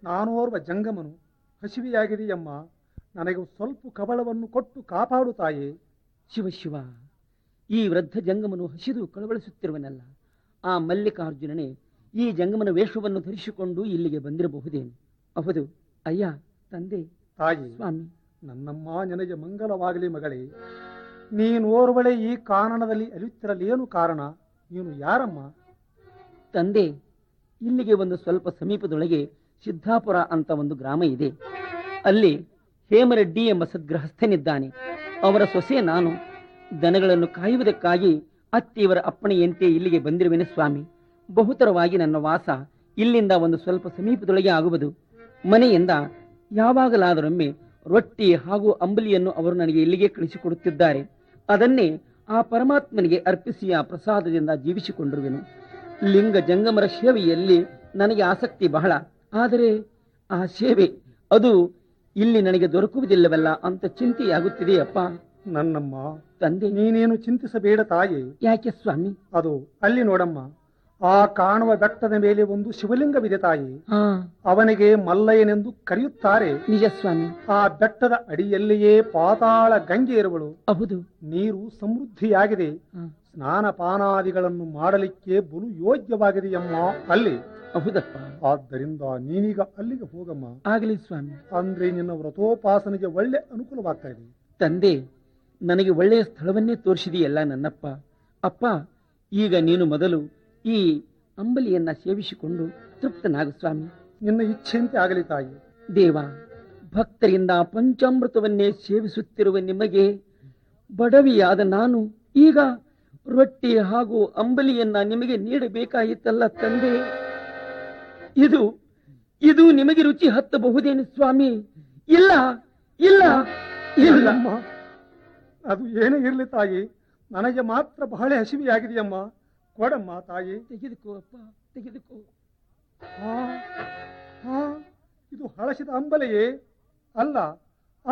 ನಾನೋರ್ವ ಜಂಗಮನು ಹಸಿವೆಯಾಗಿದೆಯಮ್ಮ ನನಗೆ ಸ್ವಲ್ಪ ಕಬಳವನ್ನು ಕೊಟ್ಟು ಕಾಪಾಡು ತಾಯಿ ಶಿವ ಶಿವ ಈ ವೃದ್ಧ ಜಂಗಮನು ಹಸಿದು ಕಳವಳಿಸುತ್ತಿರುವನಲ್ಲ ಆ ಮಲ್ಲಿಕಾರ್ಜುನನೇ ಈ ಜಂಗಮನ ವೇಷವನ್ನು ಧರಿಸಿಕೊಂಡು ಇಲ್ಲಿಗೆ ಬಂದಿರಬಹುದೇನು ಹೌದು ಅಯ್ಯ ತಂದೆ ತಾಯಿ ಸ್ವಾಮಿ ನನ್ನಮ್ಮ ನಿನಗೆ ಮಂಗಲವಾಗಲಿ ಮಗಳೇ ನೀನೋರ್ವಳೆ ಈ ಕಾನನದಲ್ಲಿ ಅಲಿಯುತ್ತಿರಲೇನು ಕಾರಣ ನೀನು ಯಾರಮ್ಮ ತಂದೆ ಇಲ್ಲಿಗೆ ಒಂದು ಸ್ವಲ್ಪ ಸಮೀಪದೊಳಗೆ ಸಿದ್ದಾಪುರ ಅಂತ ಒಂದು ಗ್ರಾಮ ಇದೆ ಅಲ್ಲಿ ಹೇಮರೆಡ್ಡಿ ಎಂಬ ಸದ್ಗೃಹಸ್ಥನಿದ್ದಾನೆ ಅವರ ಸೊಸೆ ನಾನು ದನಗಳನ್ನು ಕಾಯುವುದಕ್ಕಾಗಿ ಅತ್ತಿಯವರ ಅಪ್ಪಣೆಯಂತೆ ಇಲ್ಲಿಗೆ ಬಂದಿರುವೆನೆ ಸ್ವಾಮಿ ಬಹುತರವಾಗಿ ನನ್ನ ವಾಸ ಇಲ್ಲಿಂದ ಒಂದು ಸ್ವಲ್ಪ ಸಮೀಪದೊಳಗೆ ಆಗುವುದು ಮನೆಯಿಂದ ಯಾವಾಗಲಾದರೊಮ್ಮೆ ರೊಟ್ಟಿ ಹಾಗೂ ಅಂಬಲಿಯನ್ನು ಅವರು ನನಗೆ ಇಲ್ಲಿಗೆ ಕಳಿಸಿಕೊಡುತ್ತಿದ್ದಾರೆ ಅದನ್ನೇ ಆ ಪರಮಾತ್ಮನಿಗೆ ಅರ್ಪಿಸಿ ಆ ಪ್ರಸಾದದಿಂದ ಜೀವಿಸಿಕೊಂಡಿರುವೆನು ಲಿಂಗ ಜಂಗಮರ ಸೇವೆಯಲ್ಲಿ ನನಗೆ ಆಸಕ್ತಿ ಬಹಳ ಆದರೆ ಆ ಸೇವೆ ಅದು ಇಲ್ಲಿ ನನಗೆ ದೊರಕುವುದಿಲ್ಲವಲ್ಲ ಅಂತ ಚಿಂತೆಯಾಗುತ್ತಿದೆಯಪ್ಪ ನನ್ನಮ್ಮ ತಂದೆ ನೀನೇನು ಚಿಂತಿಸಬೇಡ ತಾಯಿ ಯಾಕೆ ಸ್ವಾಮಿ ಅದು ಅಲ್ಲಿ ನೋಡಮ್ಮ ಆ ಕಾಣುವ ಬೆಟ್ಟದ ಮೇಲೆ ಒಂದು ಶಿವಲಿಂಗವಿದೆ ತಾಯಿ ಹಾ ಅವನಿಗೆ ಮಲ್ಲಯ್ಯನೆಂದು ಕರೆಯುತ್ತಾರೆ ನಿಜ ಸ್ವಾಮಿ ಆ ಬೆಟ್ಟದ ಅಡಿಯಲ್ಲಿಯೇ ಪಾತಾಳ ಗಂಗೆ ಇರುವಳು ಹೌದು ನೀರು ಸಮೃದ್ಧಿಯಾಗಿದೆ ಹಾ, ಸ್ನಾನ ಪಾನಾದಿಗಳನ್ನು ಮಾಡಲಿಕ್ಕೆ ಬಲು ಯೋಗ್ಯವಾಗಿದೆಯಮ್ಮ ಅಲ್ಲಿ ಹೌದಪ್ಪ ಆದ್ದರಿಂದ ನೀನೀಗ ಅಲ್ಲಿಗೆ ಹೋಗಮ್ಮ ಆಗಲಿ ಸ್ವಾಮಿ ಅಂದ್ರೆ ನಿನ್ನ ವ್ರತೋಪಾಸನೆಗೆ ಒಳ್ಳೆ ಅನುಕೂಲವಾಗ್ತಾ ಇದೆ ತಂದೆ ನನಗೆ ಒಳ್ಳೆಯ ಸ್ಥಳವನ್ನೇ ತೋರಿಸಿದೆಯಲ್ಲ ನನ್ನಪ್ಪ ಅಪ್ಪ ಈಗ ನೀನು ಮೊದಲು ಈ ಅಂಬಲಿಯನ್ನ ಸೇವಿಸಿಕೊಂಡು ತೃಪ್ತನಾಗು ಸ್ವಾಮಿ ನಿನ್ನ ಇಚ್ಛೆಯಂತೆ ಆಗಲಿ ತಾಯಿ ದೇವ ಭಕ್ತರಿಂದ ಪಂಚಾಮೃತವನ್ನೇ ಸೇವಿಸುತ್ತಿರುವ ನಿಮಗೆ ಬಡವಿಯಾದ ನಾನು ಈಗ ರೊಟ್ಟಿ ಹಾಗೂ ಅಂಬಲಿಯನ್ನ ನಿಮಗೆ ನೀಡಬೇಕಾಯಿತಲ್ಲ ತಂದೆ ಇದು ಇದು ನಿಮಗೆ ರುಚಿ ಹತ್ತಬಹುದೇನು ಸ್ವಾಮಿ ಇಲ್ಲ ಇಲ್ಲ ಇಲ್ಲ ಇಲ್ಲಮ್ಮ ಅದು ಏನೇ ಇರಲಿ ತಾಯಿ ನನಗೆ ಮಾತ್ರ ಬಹಳ ಹಸಿವೆಯಾಗಿದೆಯಮ್ಮ ಕೊಡಮ್ಮ ತಾಯಿ ತೆಗೆದುಕೋ ಅಪ್ಪ ತೆಗೆದುಕೋ ಹಾ ಹಾ ಇದು ಹಳಸಿದ ಅಂಬಲೆಯೇ ಅಲ್ಲ